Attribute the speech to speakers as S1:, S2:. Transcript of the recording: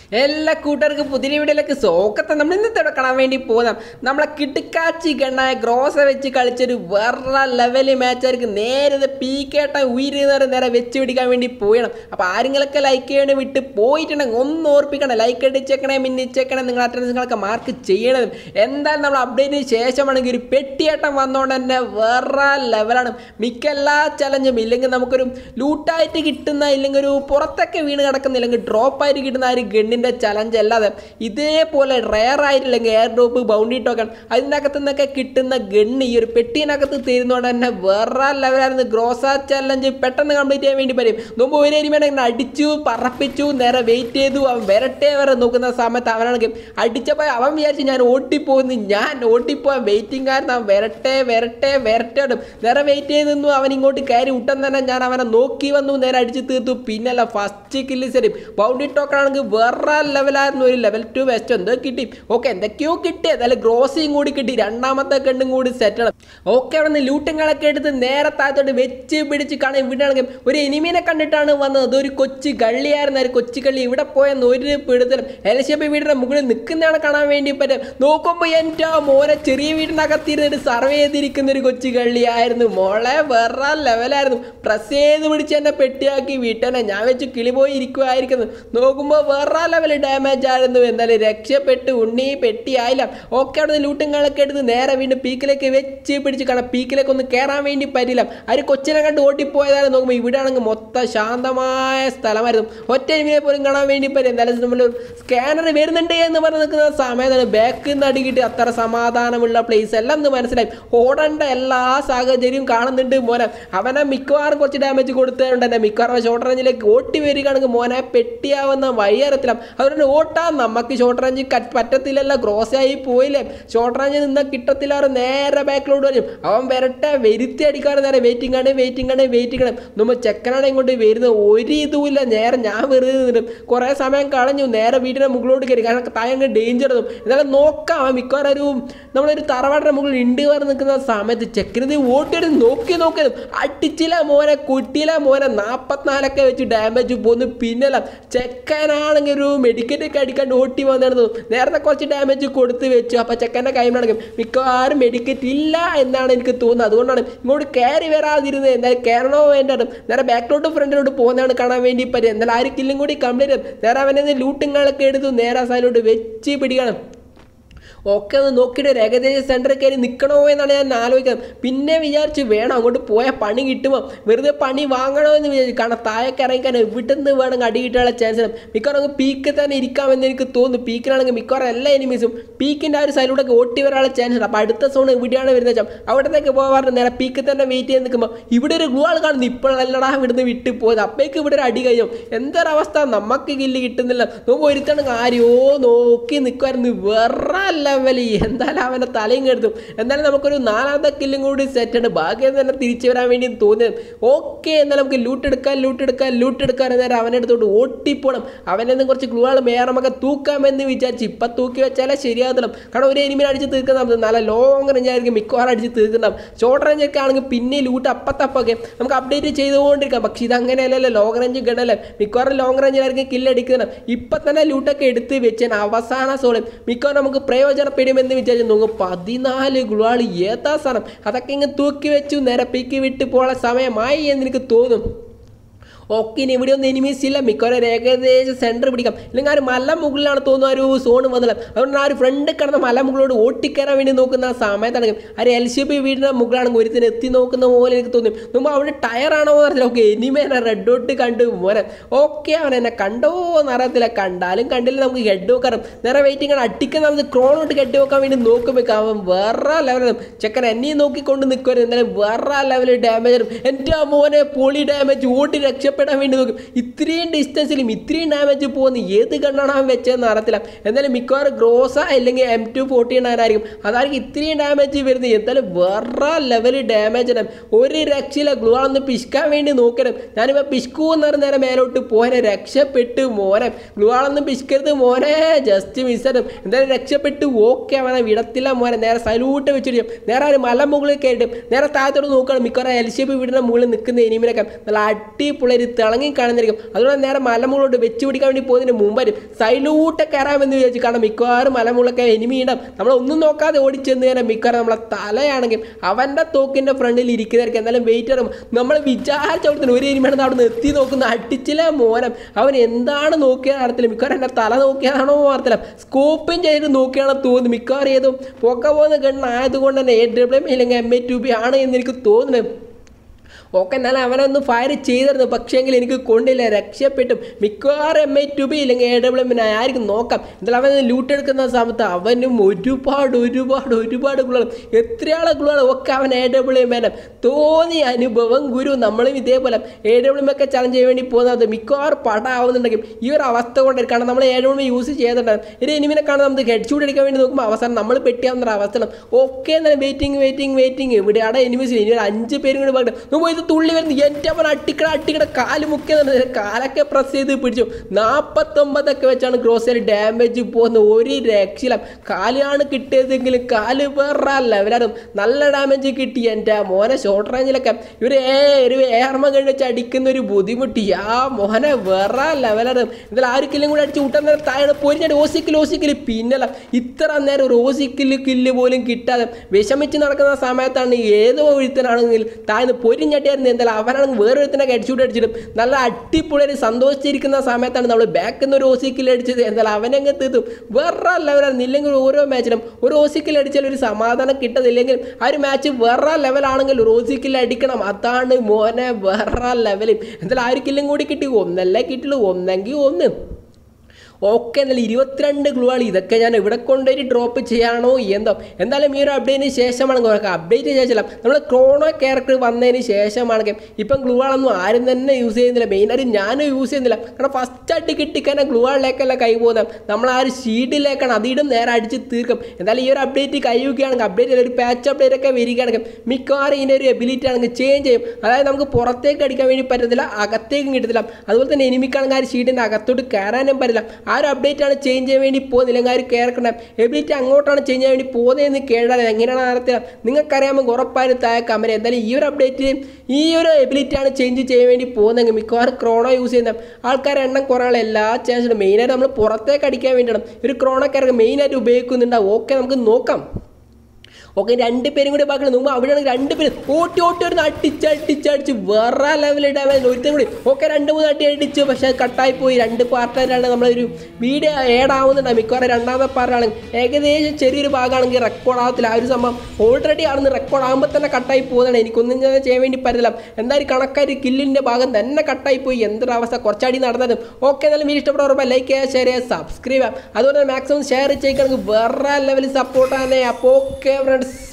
S1: എല്ലാ കൂട്ടുകാർക്കും പുതിയ വീഡിയോയിലേക്ക് സോക്കത്തെ നമ്മൾ ഇന്നത്തെ ഇവിടെ കാണാൻ വേണ്ടി പോകുന്ന നമ്മളെ കിടുക്കാച്ചി ഗണ്ണായ ഗ്രോസ വെച്ച് കളിച്ചൊരു വേറെ ലെവല് മാച്ചായിരിക്കും നേരെ പീക്കേട്ട ഉയരുന്നവരെ നേരെ വെച്ച് പിടിക്കാൻ വേണ്ടി പോയണം അപ്പോൾ ആരെങ്കിലൊക്കെ ലൈക്ക് ചെയ്യണേ വിട്ട് പോയിട്ടുണ്ടെങ്കിൽ ഒന്ന് ഓർപ്പിക്കണം ലൈക്ക് അടിച്ചേക്കണേ മിന്നിച്ചേക്കണേ നിങ്ങൾ അറ്റൻഡൻസുകളൊക്കെ മാർക്ക് ചെയ്യണത് എന്തായാലും നമ്മൾ അപ്ഡേറ്റിന് ശേഷമാണെങ്കിൽ ഒരു പെട്ടിയേട്ടം വന്നുകൊണ്ട് തന്നെ വേറെ ലെവലാണ് മിക്ക എല്ലാ ചലഞ്ചും ഇല്ലെങ്കിൽ നമുക്കൊരു ലൂട്ടായിട്ട് കിട്ടുന്ന ഇല്ലെങ്കിൽ ഒരു പുറത്തൊക്കെ വീണ് കിടക്കുന്ന ഇല്ലെങ്കിൽ ഡ്രോപ്പ് ആയിട്ട് കിട്ടുന്ന ആ ഒരു ഗണ്ണിൻ്റെ ചലഞ്ച് അല്ലാതെ ഇതേപോലെ റെയർ ആയിട്ടില്ലെങ്കിൽ എയർ ഡ്രോപ്പ് ബൗണ്ടി ടോക്കൺ അതിനകത്ത് നിന്നൊക്കെ കിട്ടുന്ന ഗണ്ണ് ഈ ഒരു പെട്ടിനകത്ത് തരുന്നതുകൊണ്ട് തന്നെ വേറെ ലെവലായിരുന്നു ഗ്രോസ ചലഞ്ച് പെട്ടെന്ന് കംപ്ലീറ്റ് ചെയ്യാൻ വേണ്ടി പറയും മുമ്പ് ഒരു എരിമേണെങ്കിൽ അടിച്ചു പറപ്പിച്ചു നേരെ വെയിറ്റ് ചെയ്തു അവൻ വരട്ടെ വരെ നോക്കുന്ന സമയത്ത് അവനാണെങ്കിൽ അടിച്ചപ്പോൾ അവൻ വിചാരിച്ചു ഞാൻ ഓട്ടിപ്പോകുന്നു ഞാൻ ഓട്ടിപ്പോവാൻ വെയിറ്റിംഗ് ആയിരുന്നു അവൻ വരട്ടെ വരട്ടെ വരട്ടെ ഇടും. നേരെ വെയിറ്റ് ചെയ്ത് നിന്നു അവൻ ഇങ്ങോട്ട് കയറി ഉട്ടൻ തന്നെ ഞാൻ അവനെ നോക്കി വന്നു നേരെ അടിച്ച് തീർത്തു പിന്നല്ല ഫസ്റ്റ് കില്ല് ശരി ബൗണ്ടി ടോക്കൺ ആണെങ്കിൽ വേറെ ലെവലായിരുന്നു ഒരു ലെവൽ ടു വെസ്റ്റ് എന്തോ കിട്ടി ഓക്കെ എന്തൊക്കെയോ കിട്ടി അതായത് ഗ്രോസിയും കൂടി കിട്ടി രണ്ടാമത്തെ കണ്ടും കൂടി സെറ്റാണ് ഓക്കെ അവിടെ നിന്ന് ലൂട്ടുകളൊക്കെ എടുത്ത് നേരെ താഴത്തോട്ട് വെച്ച് പിടിച്ച് കാണാൻ ഇവിടെ ആണെങ്കിൽ ഒരു എനിമീനെ കണ്ടിട്ടാണ് വന്നത് അതൊരു കൊച്ചു കള്ളിയായിരുന്നു ഒരു കൊച്ചു കള്ളി ഇവിടെ പോയെന്ന് ഒരു പിടുത്തലും എലശേപ്പ് വീടിന്റെ മുകളിൽ നിൽക്കുന്നതാണ് കാണാൻ വേണ്ടി പറ്റും നോക്കുമ്പോൾ എൻ്റെ മോനെ ചെറിയ വീടിനകത്തിരുന്നിട്ട് സർവേ ചെയ്തിരിക്കുന്ന ഒരു കൊച്ചു കള്ളിയായിരുന്നു മോളെ വേറെ ലെവലായിരുന്നു പ്രസ് ചെയ്ത് പിടിച്ച് എന്നെ പെട്ടിയാക്കി വീട്ടനെ ഞാൻ വെച്ച് കിളി പോയി ഇരിക്കുമായിരിക്കുന്നു നോക്കുമ്പോൾ വേറെ ലെവൽ ഡാമേജ് ആയിരുന്നു എന്തായാലും രക്ഷപ്പെട്ട് ഉണ്ണി പെട്ടിയായില്ല ഓക്കെ അവിടെ നിന്ന് ലൂട്ടുകളൊക്കെ എടുത്ത് നേരെ വീണ്ടും പീക്കിലേക്ക് വെച്ച് പിടിച്ച് കാണാം പീക്കിലേക്ക് ഒന്ന് കയറാൻ വേണ്ടി പറ്റില്ല ഒരു കൊച്ചിനെ കണ്ട് ഓട്ടിപ്പോയതാണ് നോക്കുമ്പോൾ ഇവിടെ ആണെങ്കിൽ മൊത്തം ശാന്തമായ സ്ഥലമായിരുന്നു ഒറ്റ എനിമിയെ പോലും കാണാൻ വേണ്ടി പറ്റും എന്തായാലും നമ്മൾ സ്കാനർ വരുന്നുണ്ട് എന്ന് പറഞ്ഞ് നിൽക്കുന്ന സമയത്താണ് ബാക്കിൽ നിന്ന് അടിക്കിട്ട് അത്ര സമാധാനമുള്ള പ്ലേസ് എല്ലാം എന്ന് മനസ്സിലായി ഓടേണ്ട എല്ലാ സാഹചര്യവും കാണുന്നുണ്ട് മോനെ അവനെ മിക്കവാറും കുറച്ച് ഡാമേജ് കൊടുത്തതുകൊണ്ട് തന്നെ മിക്കവാറും ഷോർട്ട് റേഞ്ചിലേക്ക് ഓട്ടി വരികയാണെങ്കിൽ മോനെ പെട്ടിയാവുന്ന വഴിയറത്തില്ല അതുകൊണ്ട് ഓട്ടാൻ നമുക്ക് ഷോർട്ട് റേഞ്ച് പറ്റത്തില്ലല്ലോ ക്രോസ് ആയി പോയില്ലേ ഷോർട്ട് റേഞ്ച് നിന്നാൽ കിട്ടത്തില്ല അവർ നേരെ ബാക്കിലോട്ട് വരും അവൻ വരട്ടെ വരുത്തി അടിക്കാറ് നേരെ വെയിറ്റിംഗ് ആണ് വെയിറ്റിംഗ് ആണ് വെയിറ്റിംഗ് ആണ് നമ്മൾ ചെക്കനാണ് ഇങ്ങോട്ട് വരുന്നത് ഒരു ഇതുമില്ല നേരെ ഞാൻ വെറുതെ നിന്നിട്ടും കുറേ സമയം കളഞ്ഞു നേരെ വീടിൻ്റെ മുകളിലോട്ട് കയറി കാരണം താഴെ ഡേഞ്ചർ ഒന്നും എന്നാലും നോക്കാം അവൻ മിക്കവാറും ഒരു നമ്മളൊരു തറവാടിൻ്റെ മുകളിൽ ഇണ്ട് കയറി നിൽക്കുന്ന സമയത്ത് ചെക്കനത് ഓട്ടിയത് നോക്കി നോക്കിയതും അടിച്ചില്ല മോനെ കുട്ടിയില്ല മോനെ നാൽപ്പത്തിനാലൊക്കെ വെച്ച് ഡാമേജ് പോന്നു പിന്നല്ല ചെക്കനാണെങ്കിൽ ഒരു മെഡിക്കറ്റൊക്കെ അടിക്കാണ്ട് ഓട്ടി വന്നിരുന്നു നേരത്തെ കുറച്ച് ഡാമേജ് കൊടുത്ത് വെച്ചു അപ്പോൾ ചെക്കൻ്റെ കൈമാണെങ്കിൽ മിക്കവാറും മെഡിക്കറ്റ് ഇല്ല എന്നാണ് എനിക്ക് തോന്നുന്നത് അതുകൊണ്ടാണ് ഇങ്ങോട്ട് കയറി വരാതിരുന്നത് എന്തായാലും കയറണോ വേണ്ടത് നേരെ ബാക്കിലോട്ട് ഫ്രണ്ടിലോട്ട് പോകുന്നതാണ് കാണാൻ വേണ്ടി പറ്റും എന്നാലും ആ ഒരു കില്ലും കൂടി കംപ്ലീറ്റ് ചെയ്യും നേരെ അവനെ ലൂട്ടുകളൊക്കെ എടുത്തു നേരെ സൈഡിലോട്ട് വെച്ച് പിടിക്കണം ഒക്കെ ഒന്ന് നോക്കിയിട്ട് ഒരു ഏകദേശം സെൻറ്ററിൽ കയറി നിൽക്കണോ എന്നാണ് ഞാൻ ആലോചിക്കുന്നത് പിന്നെ വിചാരിച്ച് വേണം അങ്ങോട്ട് പോയാൽ പണി കിട്ടുമോ വെറുതെ പണി വാങ്ങണോ എന്ന് വിചാരിച്ചു കാരണം താഴേക്ക് ഇറങ്ങിക്കാൻ എവിടെ നിന്ന് വേണമെങ്കിൽ അടി കിട്ടാനുള്ള ചാൻസ് ഉണ്ട് മിക്കവാറും പീക്കിൽ തന്നെ ഇരിക്കാമെന്ന് എനിക്ക് തോന്നുന്നു പീക്കിലാണെങ്കിൽ മിക്കവാറും എല്ലാ എനിമീസും പീക്കിൻ്റെ ആ ഒരു സൈഡിലൂടെ ഓട്ടി വരാനുള്ള ചാൻസ് ഉണ്ട് അപ്പോൾ അടുത്ത സോൺ എവിടെയാണ് വരുന്നത് വെച്ചാൽ അവിടത്തേക്ക് പോകാറുണ്ട് നേരെ പീക്കിൽ തന്നെ വെയിറ്റ് ചെയ്ത് നിൽക്കുമ്പോൾ ഇവിടെ ഒരു ഗ്ലൂ ആൾ കാണുന്നു ഇപ്പോഴല്ലടാ ഇവിടുന്ന് വിട്ട് പോയത് അപ്പോഴേക്ക് ഇവിടെ ഒരു അടി കഴിയും എന്തൊരവസ്ഥ നമുക്ക് കില്ല് കിട്ടുന്നില്ല നോക്കുമ്പോൾ ഒരുത്തണെങ്കിൽ ആരെയോ നോക്കി നിൽക്കുമായിരുന്നു വേറെ ലെവലി എന്തായാലും അവൻ്റെ തലയും കെടുത്തും എന്തായാലും നമുക്കൊരു നാലാമത്തെ കില്ലും കൂടി സെറ്റാണ് ഭാഗ്യം തന്നെ തിരിച്ചു വരാൻ വേണ്ടി തോന്നിയത് ഓക്കെ എന്നാലും നമുക്ക് ലൂട്ട് എടുക്കാൻ ലൂട്ട് എടുക്കാൻ ലൂട്ട് എടുക്കാൻ നേരം അവൻ്റെ അടുത്തോട്ട് ഓട്ടിപ്പോണം അവൻ്റെ നിന്ന് കുറച്ച് ഗ്ലൂകൾ മേറെ നമുക്ക് തൂക്കാമെന്ന് വിചാരിച്ച് ഇപ്പം തൂക്കി വെച്ചാലേ ശരിയാകണം കാരണം ഒരു എനിമിനെ അടിച്ച് തീർക്കുന്ന നല്ല ലോങ് റേഞ്ച് ആയിരിക്കും മിക്കവാറും അടിച്ച് തീർക്കണം ഷോർട്ട് റേഞ്ച് ഒക്കെ ആണെങ്കിൽ പിന്നെ ലൂട്ട് അപ്പത്തപ്പൊക്കെ നമുക്ക് അപ്ഡേറ്റ് ചെയ്തുകൊണ്ടിരിക്കാം പക്ഷേ ഇത് അങ്ങനെയല്ലല്ലോ ലോങ് റേഞ്ച് ഗണ്ണല്ലേ മിക്കവാറും ലോങ് റേഞ്ചിലായിരിക്കും കില്ലടിക്കുന്നത് ഇപ്പം തന്നെ ലൂട്ടൊക്കെ എടുത്ത് വെച്ചാൽ അവസാന സോളിൽ മിക്കവാറും നമുക്ക് പ്രയോജനപ്പെടുമെന്ന് വിചാരിച്ചു നോക്കും പതിനാല് ഗുളാളി ഏതാ സാധനം അതൊക്കെ ഇങ്ങ് തൂക്കി വെച്ചു നേരെ പീക്കി വിട്ട് പോകാൻ സമയമായി എന്ന് എനിക്ക് തോന്നും ഓക്കെ ഇനി ഇവിടെ ഒന്നും എനിമീസ് ഇല്ല മിക്കവാറും ഒരു ഏകദേശം സെൻറ്റർ പിടിക്കാം ഇല്ലെങ്കിൽ ആ ഒരു മല മുകളിലാണ് തോന്നുന്ന ഒരു സോൺ വന്നത് അതുകൊണ്ട് ആ ഒരു ഫ്രണ്ട് കിടന്ന മല മുകളിലോട് ഓട്ടിക്കയറാൻ വേണ്ടി നോക്കുന്ന ആ സമയത്താണെങ്കിൽ ആ ഒരു എൽ സി പി വീടിൻ്റെ മുകളിലാണെങ്കിൽ ഒരുത്തിന് എത്തി നോക്കുന്ന പോലെ എനിക്ക് തോന്നി മുമ്പ് അവിടെ ടയറാണോ എന്ന് അറിയില്ല ഓക്കെ എനിമേനെ റെഡ് ഡോട്ട് കണ്ടു മോനെ ഓക്കെ അവൻ എന്നെ കണ്ടോ എന്ന് അറിയത്തില്ല കണ്ടാലും കണ്ടില്ല നമുക്ക് ഹെഡ് നോക്കാറും നേരെ വെയിറ്റിംഗ് ആണ് അടിക്കാൻ നമുക്ക് ക്രോണോട്ട് ഹെഡ് നോക്കാൻ വേണ്ടി നോക്കുമ്പോൾ അവൻ വേറെ ലെവലും ചെക്കൻ എന്നെയും നോക്കിക്കൊണ്ട് നിൽക്കുമായിരുന്നു എന്തായാലും വേറെ ലെവൽ ഡാമേജ് എൻ്റെ മോനെ പൊളി ഡാമേജ് ഓടി രക്ഷപ്പെട്ടു രക്ഷപ്പെടാൻ വേണ്ടി നോക്കും ഇത്രയും ഡിസ്റ്റൻസിലും ഇത്രയും ഡാമേജ് പോകുന്ന ഏത് കണ്ണാണ് അവൻ വെച്ചതെന്ന് അറിയത്തില്ല എന്തായാലും മിക്കവാറും ഗ്രോസ അല്ലെങ്കിൽ എം ടു ഫോർട്ടി ആയിരിക്കും അതായിരിക്കും ഇത്രയും ഡാമേജ് വരുന്നത് എന്തായാലും വേറെ ലെവൽ ഡാമേജ് ആണ് ഒരു രക്ഷയില്ല ഗ്ലൂ ഒന്ന് പിശുക്കാൻ വേണ്ടി നോക്കണം ഞാനിപ്പോൾ പിശുക്കൂ എന്ന് പറഞ്ഞ നേരം മേലോട്ട് പോനെ രക്ഷപ്പെട്ട് മോനെ ഗ്ലൂ ആളൊന്നും പിശുക്കരുത് മോനെ ജസ്റ്റ് മിസ്സായിട്ടും എന്തായാലും രക്ഷപ്പെട്ട് ഓക്കെ അവനെ വിടത്തില്ല മോനെ നേരെ സലൂട്ട് വെച്ചിട്ട് നേരെ ഒരു മല മുകളിൽ കയറിയിട്ട് നേരെ താഴത്തോട് നോക്കണം മിക്കവാറും എൽ ഷേപ്പ് വീടിൻ്റെ മുകളിൽ നിൽക്കുന്ന എനിമിനൊക്കെ നല്ല അടിപൊളി ഒരു തിളങ്ങി കാണുന്നിരിക്കും അതുകൊണ്ട് നേരെ മലമുകളോട് വെച്ച് പിടിക്കാൻ വേണ്ടി പോകുന്നതിന് മുമ്പായിട്ട് സൈലൂട്ട് കയറാമെന്ന് വിചാരിച്ചു കാരണം മിക്കവാറും മലമുകളൊക്കെ എനിമി ഉണ്ടാവും നമ്മളൊന്നും നോക്കാതെ ഓടിച്ചെന്ന് തന്നെ മിക്കവാറും നമ്മളെ തലയാണെങ്കിൽ അവൻ്റെ തോക്കിൻ്റെ ഫ്രണ്ടിൽ ഇരിക്കുന്നവർക്ക് എന്തായാലും വെയിറ്റ് ഇറങ്ങും നമ്മൾ വിചാരിച്ച അവിടെ തന്നെ ഒരു എനിമിയാണ് അവിടെ നിന്ന് എത്തി നോക്കുന്ന അടിച്ചില്ലേ മോനം അവൻ എന്താണ് നോക്കിയത് അറിയത്തില്ല മിക്കവാറും എൻ്റെ തല നോക്കിയതാണോ അറിയത്തില്ല സ്കോപ്പും ചെയ്ത് നോക്കിയാണോ തോന്നുന്നു മിക്കവാറും ഏതും പൊക്ക പോകുന്ന ഗണ്ണായതുകൊണ്ട് തന്നെ എ ഡബ്ല്യു എം ഇല്ലെങ്കിൽ എം എ ടു ബി ആണ് എന്ന് എനിക്ക് തോന്നുന്നത് ഓക്കെ എന്നാലും അവനൊന്ന് ഫയർ ചെയ്തിരുന്നു പക്ഷേങ്കിൽ എനിക്ക് കൊണ്ടില്ല രക്ഷപ്പെട്ടും മിക്കവാറും എം ഐ ടു ബി ഇല്ലെങ്കിൽ എ ഡബ്ല്യു എമ്മിനെ ആയിരിക്കും നോക്കാം എന്തായാലും അവൻ ലൂട്ട് എടുക്കുന്ന സമയത്ത് അവനും ഒരുപാട് ഒരുപാട് ഒരുപാട് ഗുളുകൾ എത്രയാളെ ഗുളുകൾ ഒക്കെ അവൻ എ ഡബ്ല്യു എമ്മിനെ തോന്നിയ അനുഭവം ഗുരു നമ്മളും ഇതേപോലെ എ ഡബ്ല്യു എം ഒക്കെ ചലഞ്ച് ചെയ്യാൻ വേണ്ടി പോകുന്നത് മിക്കവാറും പടാവുന്നുണ്ടെങ്കിൽ ഈ ഒരു അവസ്ഥ കൊണ്ടായിരിക്കും കാരണം നമ്മൾ എ ഡബ്ല്യു എം യൂസ് ചെയ്തിട്ടുണ്ടാകും ഒരു എനിമിനെ കാണാൻ നമുക്ക് ഹെഡ് ഷൂട്ട് അടിക്കാൻ വേണ്ടി നോക്കുമ്പോൾ അവസാനം നമ്മൾ പെട്ടിയാവുന്ന ഒരു അവസ്ഥ ഓക്കെ എന്നാലും വെയിറ്റിംഗ് വെയിറ്റിംഗ് വെയിറ്റിംഗ് ഇവിടെ അവിടെ എനിമീസ് ഇനി ഒരു അഞ്ച് പേരും കൂടി പറഞ്ഞു നോക്കുമ്പോൾ ഇത് തുള്ളി വരുന്നു എൻ്റെ അവൻ അട്ടിക്കട അട്ടിക്കട കാല് മുക്കിയെന്നുണ്ട് കാലൊക്കെ പ്രസ് ചെയ്ത് പിടിച്ചു നാൽപ്പത്തൊമ്പതൊക്കെ വെച്ചാണ് ഗ്രോസർ ഡാമേജ് പോകുന്നത് ഒരു രക്ഷയില്ല കാലാണ് കിട്ടിയതെങ്കിലും കാല് വേറെ ലെവലാണ് നല്ല ഡാമേജ് കിട്ടി എൻ്റെ മോനെ ഷോർട്ട് റേഞ്ചിലൊക്കെ ഇവർ ഏ ഒരു ഏർമ കഴിഞ്ഞ് വെച്ച് അടിക്കുന്ന ഒരു ബുദ്ധിമുട്ടി ആ മോനെ വേറെ ലെവലാണ് ഇതിൽ ആർക്കെങ്കിലും കൂടെ അടിച്ച് കൂട്ടാൻ നേരം താഴെ പൊരിഞ്ഞാൽ ഓസിക്കിൽ ഓസിക്കിൽ പിന്നല്ല ഇത്ര നേരം ഒരു ഓസിക്കിൽ കില്ല് പോലും കിട്ടാതെ വിഷമിച്ച് നടക്കുന്ന സമയത്താണ് ഏതോ ഒരുത്തനാണെങ്കിൽ താഴ്ന്ന് പൊരിഞ്ഞട്ടിയായിരുന്നു എന്തായാലും അവനാണെങ്കിൽ വേറൊരുത്തിനെ ഹെഡ്ഷൂട്ട് അടിച്ചിട്ടും നല്ല അടിപൊളി സന്തോഷിച്ചിരിക്കുന്ന സമയത്താണ് നമ്മൾ ബാക്കിൽ നിന്ന് ഒരു ഓസിക്കിൽ അടിച്ചത് എന്തായാലും അവനങ്ങ് തീർത്തും വേറെ ലെവലായിരുന്നു ഇല്ലെങ്കിൽ ഓരോ മാച്ചിലും ഒരു ഓസിക്കിൽ അടിച്ചാൽ ഒരു സമാധാനം കിട്ടത്തില്ലെങ്കിൽ ആ ഒരു മാച്ച് വേറെ ലെവലാണെങ്കിൽ ഒരു ഓസിക്കിൽ അടിക്കണം അതാണ് മോനെ വേറെ ലെവലും എന്തായാലും ആ ഒരു കില്ലും കൂടി കിട്ടി ഒന്നല്ലേ കിട്ടുള്ളൂ ഒന്നെങ്കിൽ ഒന്ന് ഓക്കെ എന്നാലും ഇരുപത്തിരണ്ട് ഗ്ലൂവാൾ ഇതൊക്കെ ഞാൻ ഇവിടെ കൊണ്ടുപോയി ഡ്രോപ്പ് ചെയ്യാണോ എന്തോ എന്തായാലും ഈ ഒരു അപ്ഡേറ്റിന് ശേഷമാണ് അപ്ഡേറ്റ് ശേഷമല്ല നമ്മൾ ക്രോണോ ക്യാരക്ടർ വന്നതിന് ശേഷമാണെങ്കിൽ ഇപ്പം ഗ്ലൂവാളൊന്നും ആരും തന്നെ യൂസ് ചെയ്യുന്നില്ല മെയിനായിട്ട് ഞാനും യൂസ് ചെയ്യുന്നില്ല കാരണം ഫസ്റ്റ് ആയിട്ട് കിട്ടിക്കാൻ ഗ്ലൂവാളിലേക്കല്ല കൈ പോകുന്നത് നമ്മൾ ആ ഒരു ഷീഡിലേക്കാണ് അതിടും നേരെ അടിച്ച് തീർക്കും എന്തായാലും ഈ ഒരു അപ്ഡേറ്റ് കൈവയ്ക്കുകയാണെങ്കിൽ അപ്ഡേറ്റ് ഒരു പാച്ച് അപ്ഡേറ്റ് ഒക്കെ വരികയാണെങ്കിൽ മിക്കവാറും ഇതിൻ്റെ ഒരു എബിലിറ്റി ആണെങ്കിൽ ചേഞ്ച് ചെയ്യും അതായത് നമുക്ക് പുറത്തേക്ക് അടിക്കാൻ വേണ്ടി പറ്റത്തില്ല അകത്തേക്കും കിട്ടത്തില്ല അതുപോലെ തന്നെ എനിമിക്കാണെങ്കിൽ ആ ഒരു ഷീഡിൻ്റെ അകത്തോട്ട് കയറാനും പറ്റില്ല ആ ഒരു അപ്ഡേറ്റ് ആണ് ചേഞ്ച് ചെയ്യാൻ വേണ്ടി പോകുന്നില്ല ആ ഒരു കേൾക്കണം എബിലിറ്റി അങ്ങോട്ടാണ് ചേഞ്ച് ചെയ്യാൻ വേണ്ടി പോകുന്നതെന്ന് കേട്ടാൽ എങ്ങനെയാണ് അറിയത്തില്ല നിങ്ങൾക്കറിയാമെങ്കിൽ ഉറപ്പായും താഴെ കമന്റ് എന്തായാലും ഈ ഒരു അപ്ഡേറ്റ് ഈ ഒരു എബിലിറ്റി ആണ് ചേഞ്ച് ചെയ്യാൻ വേണ്ടി പോകുന്നതെങ്കിൽ മിക്കവാറും ക്രോണോ യൂസ് ചെയ്യുന്ന ആൾക്കാരുടെ എണ്ണം കുറയാനുള്ള എല്ലാ ചാൻസും മെയിനായിട്ട് നമ്മൾ പുറത്തേക്ക് അടിക്കാൻ വേണ്ടിയാണ് ഒരു ക്രോണക്കാർക്ക് മെയിനായിട്ട് ഉപയോഗിക്കുന്നുണ്ടാവും ഓക്കെ നമുക്ക് നോക്കാം ഓക്കെ രണ്ട് പേരും കൂടി ബാക്കി മുമ്പ് അവിടെയാണ് രണ്ട് പേര് ഓട്ടി ഓട്ടി വരുന്ന അടിച്ചടിച്ചടിച്ച് വേറെ ലെവലിൽ ഡാമേജ് ഒരുത്തരും കൂടി ഓക്കെ രണ്ട് മൂന്ന് അടി അടിച്ചു പക്ഷെ കട്ടായി പോയി രണ്ട് പാർട്ടായിട്ടാണ് നമ്മളൊരു വീഡിയോ ഏഡ് ആവുന്നുണ്ട് മിക്കവാറും രണ്ടാമത്തെ പാർട്ടാണ് ഏകദേശം ചെറിയൊരു ഭാഗമാണെങ്കിൽ റെക്കോർഡ് ആവത്തില്ല ആ ഒരു സംഭവം ഓൾറെഡി ആണെന്ന് റെക്കോർഡ് ആകുമ്പോൾ തന്നെ കട്ടായി പോകുന്നതാണ് എനിക്കൊന്നും ഞാൻ ചെയ്യാൻ വേണ്ടി പറ്റില്ല എന്തായാലും കണക്കാരി കില്ലിൻ്റെ ഭാഗം തന്നെ കട്ടായി പോയി എന്തൊരു അവസ്ഥ കുറച്ചടി നടന്നതും ഓക്കെ എന്നാലും വീഡിയോ ഇഷ്ടപ്പെട്ട ലൈക്ക് ചെയ്യുക ഷെയർ ചെയ്യുക സബ്സ്ക്രൈബ് ചെയ്യുക അതുപോലെ തന്നെ മാക്സിമം ഷെയർ ചെയ്യിക്കണമെങ്കിൽ വേറെ ലെവലിൽ സപ്പോർട്ടാണ് അപ്പോൾ ഓക്കെ ഫ്രണ്ട്സ്